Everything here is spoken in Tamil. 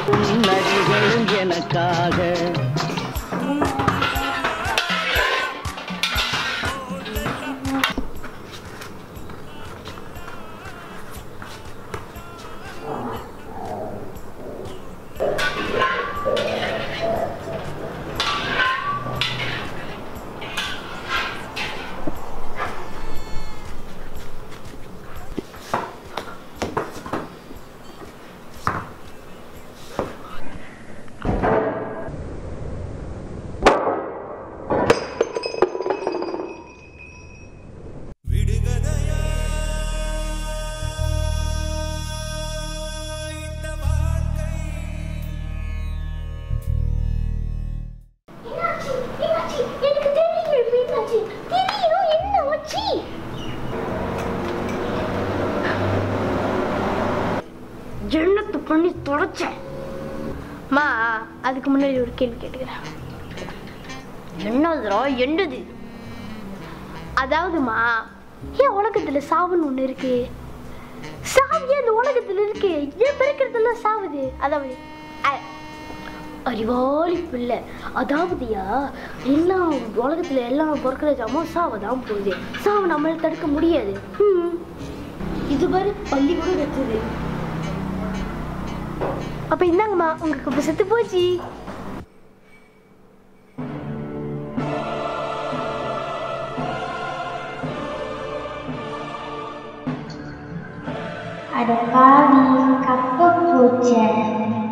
நடிகளும் எனக்காக என்னாச்சு என்னாச்சு எனக்கு தெரியும் இப்ப என்னாச்சு தெரியும் என்ன ஆச்சு ஜன்னத்து பண்ணி தொடச்சேன் மா அதுக்கு முன்னாடி ஒரு கேள்வி கேட்டுக்கிறேன் என்னதுடா என்னது அதாவதுமா ஏன் உலகத்துல சாவுன்னு ஒண்ணு இருக்கு சாவு ஏன் இந்த உலகத்துல இருக்கு ஏன் பிறக்கிறதுல சாவுது அதாவது அ- அறிவாளி பிள்ளை அதாவதுயா எல்லாம் உலகத்துல எல்லாம் பிறக்கிற ஜாமும் சாவை தான் போகுது சாவை நம்மளால தடுக்க முடியாது ம். இது மாதிரி பள்ளி கூட கத்துது அப்ப இந்தாங்கம்மா உங்களுக்கு இப்ப செத்து போச்சு அட பாவி கப்ப போச்சே